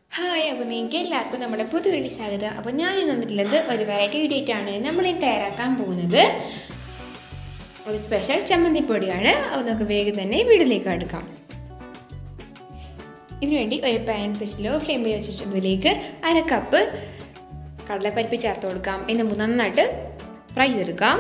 hi അപ്പോൾ നിങ്ങൾക്ക് എല്ലാവർക്കും നമ്മുടെ പുതിയ വീഡിയോ സ്വാഗതം അപ്പോൾ ഞാൻ ഇന്ന് വന്നിട്ടുള്ളത് ഒരു വെറൈറ്റി വീഡിയോ ആയിട്ടാണ് നമ്മൾ ഇന്ന് തയ്യാറാക്കാൻ പോകുന്നത് ഒരു സ്പെഷ്യൽ ചമ്മന്തിപ്പൊടിയാണ് അപ്പോൾ നമുക്ക് വേഗം തന്നെ വീട്ടിലേക്ക് അടുക്കാം ഇതിനുവേണ്ടി ഒരു പാൻ ലോ ഫ്ലെയിമിൽ വെച്ചിട്ട് ഇതിലേക്ക് അര കപ്പ് കടലപ്പരിപ്പ് ചേർത്ത് കൊടുക്കാം എന്ന് നമുക്ക് നന്നായിട്ട് ഫ്രൈ ചെയ്തെടുക്കാം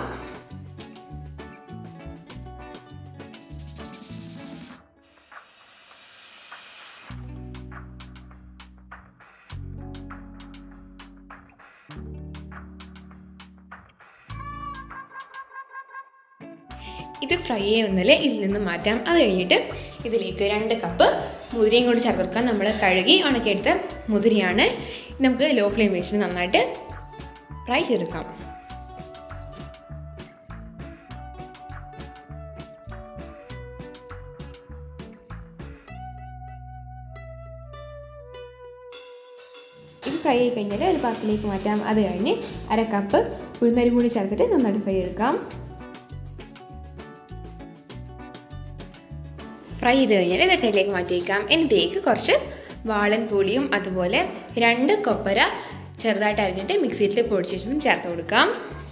ഇത് ഫ്രൈ ചെയ്യുന്നതിൽ ഇതിൽ നിന്ന് മാറ്റാം അത് കഴിഞ്ഞിട്ട് ഇതിലേക്ക് രണ്ട് കപ്പ് മുതിരയും കൂടി ചേർത്ത് കൊടുക്കാം നമ്മൾ കഴുകി ഉണക്കിയെടുത്ത മുതിരയാണ് നമുക്ക് ലോ ഫ്ലെയിം വെച്ചിട്ട് നന്നായിട്ട് ഫ്രൈ ചെയ്തെടുക്കാം ഇത് ഫ്രൈ ആയി കഴിഞ്ഞാൽ ഒരു പാത്രത്തിലേക്ക് മാറ്റാം അത് കഴിഞ്ഞ് അര കപ്പ് ഉഴുന്നരി കൂടി ചേർത്തിട്ട് നന്നായിട്ട് ഫ്രൈ എടുക്കാം ഫ്രൈ ചെയ്ത് കഴിഞ്ഞാൽ ഇത് സൈഡിലേക്ക് മാറ്റി വയ്ക്കാം എന്നിട്ടേക്ക് കുറച്ച് വാളൻ പുളിയും അതുപോലെ രണ്ട് കൊപ്പര ചെറുതായിട്ട് അരിഞ്ഞിട്ട് മിക്സിയിൽ പൊടിച്ച് വെച്ചതും ചേർത്ത് കൊടുക്കാം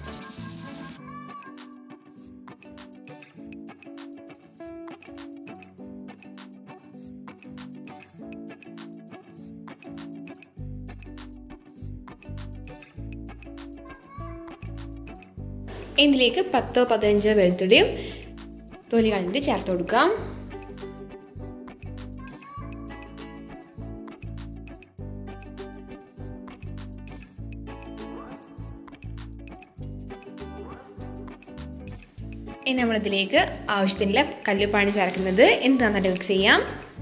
ഇതിലേക്ക് പത്തോ പതിനഞ്ചോ വെളുത്തുള്ളിയും തൊലി കളഞ്ഞിട്ട് ചേർത്ത് കൊടുക്കാം ഇനി നമ്മളിതിലേക്ക് ആവശ്യത്തിനുള്ള കല്ലുപ്പാണ് ചേർക്കുന്നത് എന്നിട്ട് നന്നായിട്ട് മിക്സ് ചെയ്യാം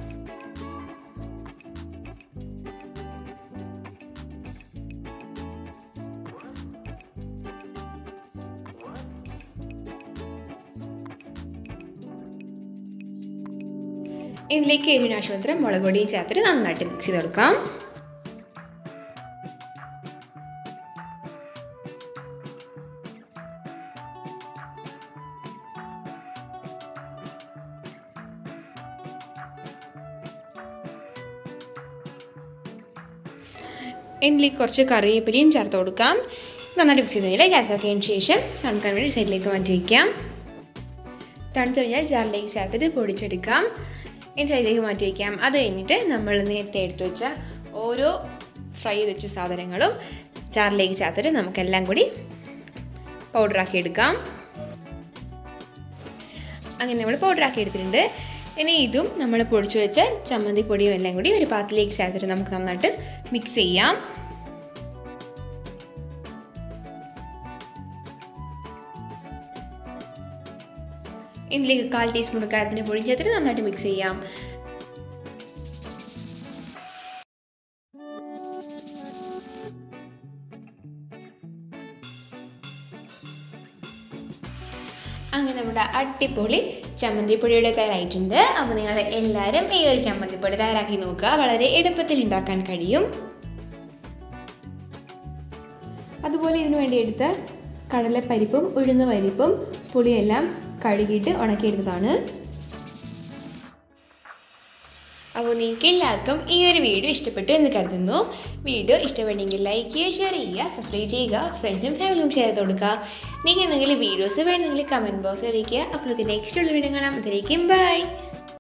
ഇതിലേക്ക് എരിവിന് ആവശ്യത്തിന് മുളക് പൊടിയും ചേർത്തിട്ട് നന്നായിട്ട് മിക്സ് ചെയ്ത് കൊടുക്കാം ഇതിലേക്ക് കുറച്ച് കറിവേപ്പിലയും ചേർത്ത് കൊടുക്കാം നന്നായിട്ട് മിക്സ് ചെയ്തതിൽ ഗ്യാസ് ആക്കിയതിന് ശേഷം തണുക്കാൻ വേണ്ടി സൈഡിലേക്ക് മാറ്റി വയ്ക്കാം തണുത്ത് കഴിഞ്ഞാൽ ജാറിലേക്ക് ചേർത്തിട്ട് പൊടിച്ചെടുക്കാം ഇനി സൈഡിലേക്ക് മാറ്റി വയ്ക്കാം അത് കഴിഞ്ഞിട്ട് നമ്മൾ നേരത്തെ എടുത്തു വെച്ച ഓരോ ഫ്രൈ ചെയ്ത് വെച്ച സാധനങ്ങളും ജാറിലേക്ക് ചേർത്തിട്ട് നമുക്കെല്ലാം കൂടി പൗഡറാക്കി എടുക്കാം അങ്ങനെ നമ്മൾ പൗഡറാക്കി എടുത്തിട്ടുണ്ട് ഇനി ഇതും നമ്മൾ പൊടിച്ചു വെച്ച ചമ്മന്തി പൊടിയും എല്ലാം കൂടി ഒരു പാത്രത്തിലേക്ക് ചേർത്തിട്ട് നമുക്ക് നന്നായിട്ട് മിക്സ് ചെയ്യാം ഇതിലേക്ക് കാൽ ടീസ്പൂൺ കാരത്തിന് പൊടി ചേർത്തിട്ട് നന്നായിട്ട് മിക്സ് ചെയ്യാം അങ്ങനെ നമ്മുടെ അടിപൊളി ചമ്മന്തിപ്പൊടിയുടെ തയ്യാറായിട്ടുണ്ട് അപ്പോൾ നിങ്ങൾ എല്ലാവരും ഈ ഒരു ചമ്മന്തിപ്പൊടി തയ്യാറാക്കി നോക്കുക വളരെ എളുപ്പത്തിൽ ഉണ്ടാക്കാൻ കഴിയും അതുപോലെ ഇതിനു വേണ്ടി എടുത്ത കടലപ്പരിപ്പും ഉഴുന്ന പരിപ്പും പുളിയെല്ലാം കഴുകിയിട്ട് ഉണക്കിയെടുത്തതാണ് അപ്പോൾ നിങ്ങൾക്ക് എല്ലാവർക്കും ഈ ഒരു വീഡിയോ ഇഷ്ടപ്പെട്ടു എന്ന് കരുതുന്നു വീഡിയോ ഇഷ്ടപ്പെട്ടെങ്കിൽ ലൈക്ക് ചെയ്യുക ഷെയർ ചെയ്യുക സബ്സ്ക്രൈബ് ചെയ്യുക ഫ്രണ്ട്സും ഫാമിലിയും ഷെയർ ചെയ്ത് കൊടുക്കുക നിങ്ങൾക്ക് എന്തെങ്കിലും വീഡിയോസ് വേണമെങ്കിൽ കമൻറ്റ് ബോക്സ് അറിയിക്കുക അപ്പോൾ നമുക്ക് നെക്സ്റ്റ് ഉള്ള വീഡിയോ കാണാം അതിലേക്കും ബൈ